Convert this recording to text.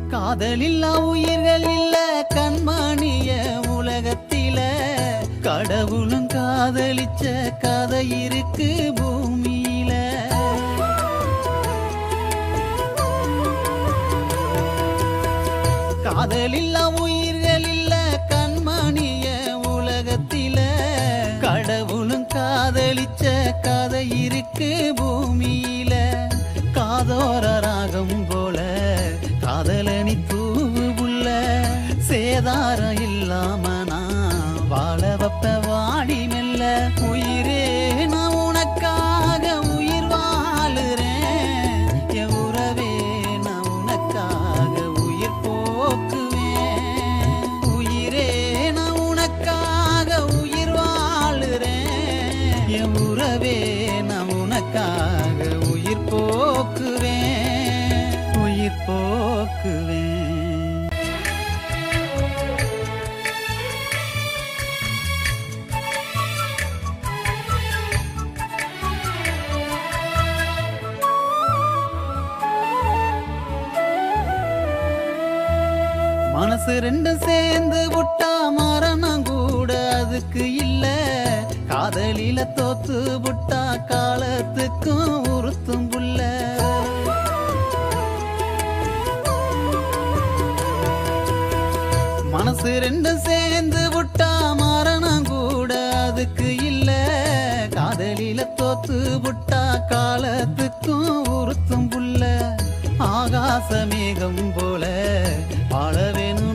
காதலில்லா உயிர்கள் இல்ல கண்மணிய உலகத்தில கடவுளும் காதலிச்ச கதை இருக்கு பூமியில காதலில்லா உயிர்கள் இல்ல கண்மணிய உலகத்தில கடவுளும் காதலிச்ச கதை இருக்கு பூமியில காதோர ராகம் போல காதலனி தூவு புள்ள சேதாரம் இல்லாம நான் வாழ வப்ப வாடி மெல்ல உயிரே நான் உனக்காக உயிர் வாழுறேன் என் உறவே நான் உனக்காக உயிர் போக்குவேன் உயிரே நான் உனக்காக உயிர் வாழுறேன் என் உறவே நான் உனக்காக உயிர் போக்குவேன் உயிர் போக்குவேன் மனசு ரெண்டும் சேர்ந்து விட்டா மரணம் கூட அதுக்கு இல்ல காதலில தோத்து விட்டா காலத்துக்கும் உறுத்தும் புள்ள மனசு ரெண்டும் சேர்ந்து விட்டா மரணம் கூட அதுக்கு இல்ல காதலில தோத்து விட்டா காலத்துக்கும் உறுத்தும் புள்ள ஆகாச மேகம் போல வாழ வேணும்